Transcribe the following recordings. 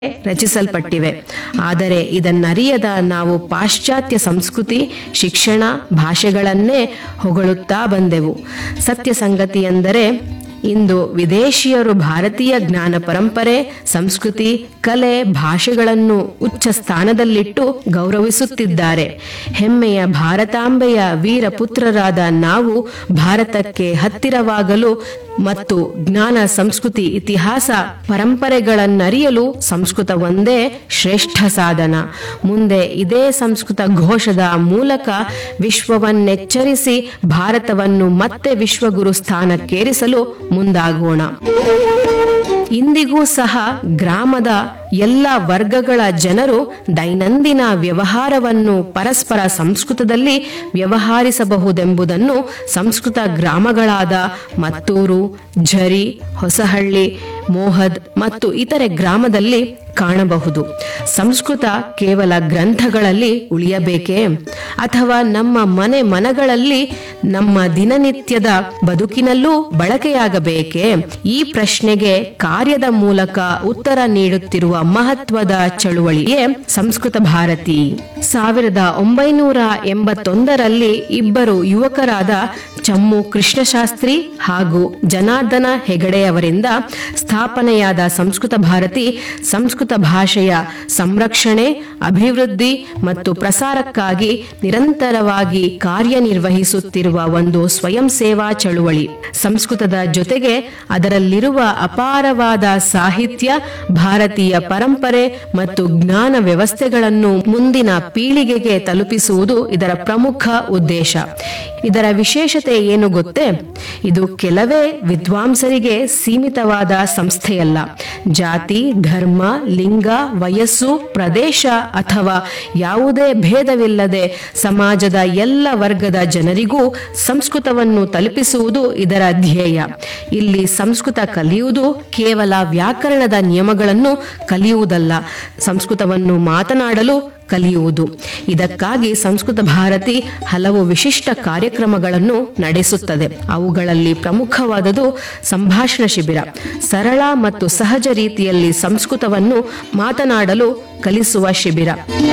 ರಚಿಸಲ್ಪಟ್ಟಿವೆ ಆದರೆ ಇದನ್ನರಿಯದ ನಾವು ಪಾಶ್ಚಾತ್ಯ ಸಂಸ್ಕೃತಿ ಶಿಕ್ಷಣ ಭಾಷೆಗಳನ್ನೇ ಹೊಗಳುತ್ತಾ ಬಂದೆವು ಸತ್ಯ ಸಂಗತಿಯೆಂದರೆ ಇಂದು ವಿದೇಶಿಯರು ಭಾರತೀಯ ಜ್ಞಾನ ಪರಂಪರೆ ಸಂಸ್ಕೃತಿ ಕಲೆ ಭಾಷೆಗಳನ್ನು ಉಚ್ಚ ಸ್ಥಾನದಲ್ಲಿಟ್ಟು ಗೌರವಿಸುತ್ತಿದ್ದಾರೆ ಹೆಮ್ಮೆಯ ಭಾರತಾಂಬೆಯ ವೀರ ಪುತ್ರರಾದ ನಾವು ಭಾರತಕ್ಕೆ ಹತ್ತಿರವಾಗಲು ಮತ್ತು ಜ್ಞಾನ ಸಂಸ್ಕೃತಿ ಇತಿಹಾಸ ಪರಂಪರೆಗಳನ್ನರಿಯಲು ಸಂಸ್ಕೃತ ಒಂದೇ ಶ್ರೇಷ್ಠ ಸಾಧನ ಮುಂದೆ ಇದೇ ಸಂಸ್ಕೃತ ಘೋಷದ ಮೂಲಕ ವಿಶ್ವವನ್ನೆಚ್ಚರಿಸಿ ಭಾರತವನ್ನು ಮತ್ತೆ ವಿಶ್ವಗುರು ಸ್ಥಾನಕ್ಕೇರಿಸಲು ಮುಂದಾಗೋಣ ಇಂದಿಗೂ ಸಹ ಗ್ರಾಮದ ಎಲ್ಲ ವರ್ಗಗಳ ಜನರು ದೈನಂದಿನ ವ್ಯವಹಾರವನ್ನು ಪರಸ್ಪರ ಸಂಸ್ಕೃತದಲ್ಲಿ ವ್ಯವಹರಿಸಬಹುದೆಂಬುದನ್ನು ಸಂಸ್ಕೃತ ಗ್ರಾಮಗಳಾದ ಮತ್ತೂರು ಝರಿ ಹೊಸಹಳ್ಳಿ ಮೋಹದ್ ಮತ್ತು ಇತರೆ ಗ್ರಾಮದಲ್ಲಿ ಕಾಣಬಹುದು ಸಂಸ್ಕೃತ ಕೇವಲ ಗ್ರಂಥಗಳಲ್ಲಿ ಉಳಿಯಬೇಕೇ ಅಥವಾ ನಮ್ಮ ಮನೆ ಮನಗಳಲ್ಲಿ ನಮ್ಮ ದಿನನಿತ್ಯದ ಬದುಕಿನಲ್ಲೂ ಬಳಕೆಯಾಗಬೇಕೇ ಈ ಪ್ರಶ್ನೆಗೆ ಕಾರ್ಯದ ಮೂಲಕ ಉತ್ತರ ನೀಡುತ್ತಿರುವ ಮಹತ್ವದ ಚಳುವಳಿಯೇ ಸಂಸ್ಕೃತ ಭಾರತಿ ಸಾವಿರದ ಒಂಬೈನೂರ ಎಂಬತ್ತೊಂದರಲ್ಲಿ ಇಬ್ಬರು ಯುವಕರಾದ ಚಮ್ಮು ಕೃಷ್ಣಶಾಸ್ತ್ರಿ ಹಾಗೂ ಜನಾರ್ದನ ಹೆಗಡೆಯವರಿಂದ ಸ್ಥಾಪನೆಯಾದ ಸಂಸ್ಕೃತ ಭಾರತಿ ಸಂಸ್ಕೃತ ಭಾಷೆಯ ಸಂರಕ್ಷಣೆ ಅಭಿವೃದ್ಧಿ ಮತ್ತು ಪ್ರಸಾರಕ್ಕಾಗಿ ನಿರಂತರವಾಗಿ ಕಾರ್ಯನಿರ್ವಹಿಸುತ್ತಿರುವ ಒಂದು ಸ್ವಯಂ ಸೇವಾ ಚಳುವಳಿ ಸಂಸ್ಕೃತದ ಜೊತೆಗೆ ಅದರಲ್ಲಿರುವ ಅಪಾರವಾದ ಸಾಹಿತ್ಯ ಭಾರತೀಯ ಪರಂಪರೆ ಮತ್ತು ಜ್ಞಾನ ವ್ಯವಸ್ಥೆಗಳನ್ನು ಮುಂದಿನ ಪೀಳಿಗೆಗೆ ತಲುಪಿಸುವುದು ಇದರ ಪ್ರಮುಖ ಉದ್ದೇಶ ಇದರ ವಿಶೇಷತೆ ಏನು ಗೊತ್ತೇ ಇದು ಕೆಲವೇ ವಿದ್ವಾಂಸರಿಗೆ ಸೀಮಿತವಾದ ಸಂಸ್ಥೆಯಲ್ಲ ಜಾತಿ ಧರ್ಮ ಲಿಂಗ ವಯಸ್ಸು ಪ್ರದೇಶ ಅಥವಾ ಯಾವುದೇ ಭೇದವಿಲ್ಲದೆ ಸಮಾಜದ ಎಲ್ಲ ವರ್ಗದ ಜನರಿಗೂ ಸಂಸ್ಕೃತವನ್ನು ತಲುಪಿಸುವುದು ಇದರ ಧ್ಯೇಯ ಇಲ್ಲಿ ಸಂಸ್ಕೃತ ಕಲಿಯುವುದು ಕೇವಲ ವ್ಯಾಕರಣದ ನಿಯಮಗಳನ್ನು ಕಲಿಯುವುದಲ್ಲ ಸಂಸ್ಕೃತವನ್ನು ಮಾತನಾಡಲು ಕಲಿಯುವುದು ಇದಕ್ಕಾಗಿ ಸಂಸ್ಕೃತ ಭಾರತಿ ಹಲವು ವಿಶಿಷ್ಟ ಕಾರ್ಯಕ್ರಮಗಳನ್ನು ನಡೆಸುತ್ತದೆ ಅವುಗಳಲ್ಲಿ ಪ್ರಮುಖವಾದುದು ಸಂಭಾಷಣ ಶಿಬಿರ ಸರಳ ಮತ್ತು ಸಹಜ ರೀತಿಯಲ್ಲಿ ಸಂಸ್ಕೃತವನ್ನು ಮಾತನಾಡಲು ಕಲಿಸುವ ಶಿಬಿರ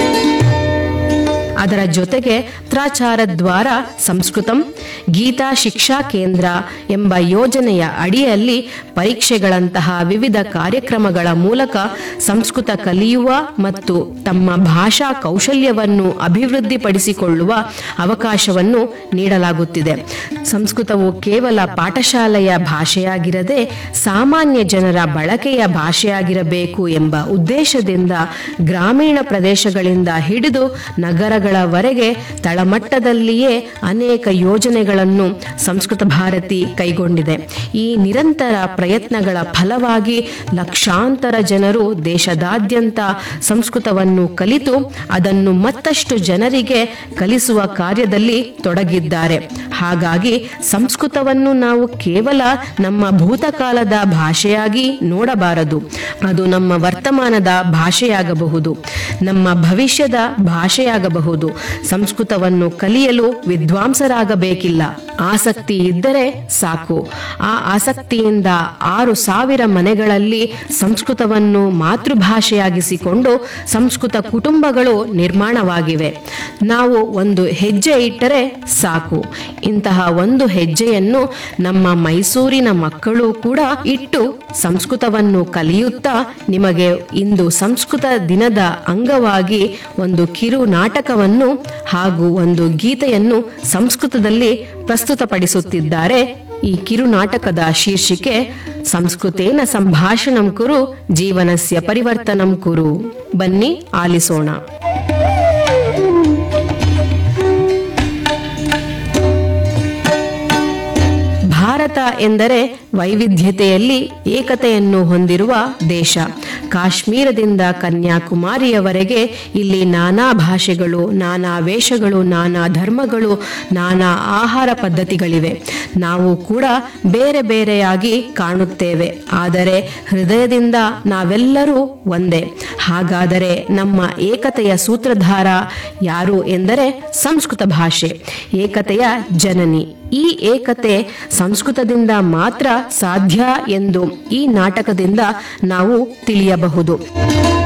ಅದರ ಜೊತೆಗೆ ತ್ರಾಚಾರ ದ್ವಾರ ಸಂಸ್ಕೃತಂ ಗೀತಾ ಶಿಕ್ಷಾ ಕೇಂದ್ರ ಎಂಬ ಯೋಜನೆಯ ಅಡಿಯಲ್ಲಿ ಪರೀಕ್ಷೆಗಳಂತಹ ವಿವಿಧ ಕಾರ್ಯಕ್ರಮಗಳ ಮೂಲಕ ಸಂಸ್ಕೃತ ಕಲಿಯುವ ಮತ್ತು ತಮ್ಮ ಭಾಷಾ ಕೌಶಲ್ಯವನ್ನು ಅಭಿವೃದ್ಧಿಪಡಿಸಿಕೊಳ್ಳುವ ಅವಕಾಶವನ್ನು ನೀಡಲಾಗುತ್ತಿದೆ ಸಂಸ್ಕೃತವು ಕೇವಲ ಪಾಠಶಾಲೆಯ ಭಾಷೆಯಾಗಿರದೆ ಸಾಮಾನ್ಯ ಜನರ ಬಳಕೆಯ ಭಾಷೆಯಾಗಿರಬೇಕು ಎಂಬ ಉದ್ದೇಶದಿಂದ ಗ್ರಾಮೀಣ ಪ್ರದೇಶಗಳಿಂದ ಹಿಡಿದು ನಗರಗಳವರೆಗೆ ತಳಮಟ್ಟದಲ್ಲಿಯೇ ಅನೇಕ ಯೋಜನೆಗಳನ್ನು ಸಂಸ್ಕೃತ ಭಾರತಿ ಕೈಗೊಂಡಿದೆ ಈ ನಿರಂತರ ಪ್ರಯತ್ನಗಳ ಫಲವಾಗಿ ಲಕ್ಷಾಂತರ ಜನರು ದೇಶದಾದ್ಯಂತ ಸಂಸ್ಕೃತವನ್ನು ಕಲಿತು ಅದನ್ನು ಮತ್ತಷ್ಟು ಜನರಿಗೆ ಕಲಿಸುವ ಕಾರ್ಯದಲ್ಲಿ ತೊಡಗಿದ್ದಾರೆ ಹಾಗಾಗಿ ಸಂಸ್ಕೃತವನ್ನು ನಾವು ಕೇವಲ ನಮ್ಮ ಭೂತಕಾಲದ ಭಾಷೆಯಾಗಿ ನೋಡಬಾರದು ಅದು ನಮ್ಮ ವರ್ತಮಾನದ ಭಾಷೆಯಾಗಬಹುದು ನಮ್ಮ ಭವಿಷ್ಯದ ಭಾಷೆಯಾಗಬಹುದು ಸಂಸ್ಕೃತವನ್ನು ಕಲಿಯಲು ವಿದ್ವಾಂಸರಾಗಬೇಕಿಲ್ಲ ಆಸಕ್ತಿ ಇದ್ದರೆ ಸಾಕು ಆ ಆಸಕ್ತಿಯಿಂದ ಆರು ಸಾವಿರ ಮನೆಗಳಲ್ಲಿ ಸಂಸ್ಕೃತವನ್ನು ಮಾತೃಭಾಷೆಯಾಗಿಸಿಕೊಂಡು ಸಂಸ್ಕೃತ ಕುಟುಂಬಗಳು ನಿರ್ಮಾಣವಾಗಿವೆ ನಾವು ಒಂದು ಹೆಜ್ಜೆ ಇಟ್ಟರೆ ಸಾಕು ಇಂತಹ ಒಂದು ಹೆಜ್ಜೆಯನ್ನು ನಮ್ಮ ಮೈಸೂರಿನ ಮಕ್ಕಳು ಕೂಡ ಇಟ್ಟು ಸಂಸ್ಕೃತವನ್ನು ಕಲಿಯುತ್ತಾ ನಿಮಗೆ ಇಂದು ಸಂಸ್ಕೃತ ದಿನದ ಅಂಗವಾಗಿ ಒಂದು ಕಿರು ನಾಟಕವನ್ನು ಹಾಗೂ ಒಂದು ಗೀತೆಯನ್ನು ಸಂಸ್ಕೃತದಲ್ಲಿ ಪ್ರಸ್ತುತಪಡಿಸುತ್ತಿದ್ದಾರೆ ಈ ಕಿರು ನಾಟಕದ ಶೀರ್ಷಿಕೆ ಸಂಸ್ಕೃತೇನ ಸಂಭಾಷಣಂ ಕುರು ಜೀವನಸ್ಯ ಪರಿವರ್ತನಂ ಕುರು ಬನ್ನಿ ಆಲಿಸೋಣ ಭಾರತ ಎಂದರೆ ವೈವಿಧ್ಯತೆಯಲ್ಲಿ ಏಕತೆಯನ್ನು ಹೊಂದಿರುವ ದೇಶ ಕಾಶ್ಮೀರದಿಂದ ಕನ್ಯಾಕುಮಾರಿಯವರೆಗೆ ಇಲ್ಲಿ ನಾನಾ ಭಾಷೆಗಳು ನಾನಾ ವೇಷಗಳು ನಾನಾ ಧರ್ಮಗಳು ನಾನಾ ಆಹಾರ ಪದ್ಧತಿಗಳಿವೆ ನಾವು ಕೂಡ ಬೇರೆ ಬೇರೆಯಾಗಿ ಕಾಣುತ್ತೇವೆ ಆದರೆ ಹೃದಯದಿಂದ ನಾವೆಲ್ಲರೂ ಒಂದೇ ಹಾಗಾದರೆ ನಮ್ಮ ಏಕತೆಯ ಸೂತ್ರಧಾರ ಯಾರು ಎಂದರೆ ಸಂಸ್ಕೃತ ಭಾಷೆ ಏಕತೆಯ ಜನನಿ ಈ ಏಕತೆ ಸಂಸ್ಕೃತದಿಂದ ಮಾತ್ರ ಸಾಧ್ಯ ಎಂದು ಈ ನಾಟಕದಿಂದ ನಾವು ತಿಳಿಯಬಹುದು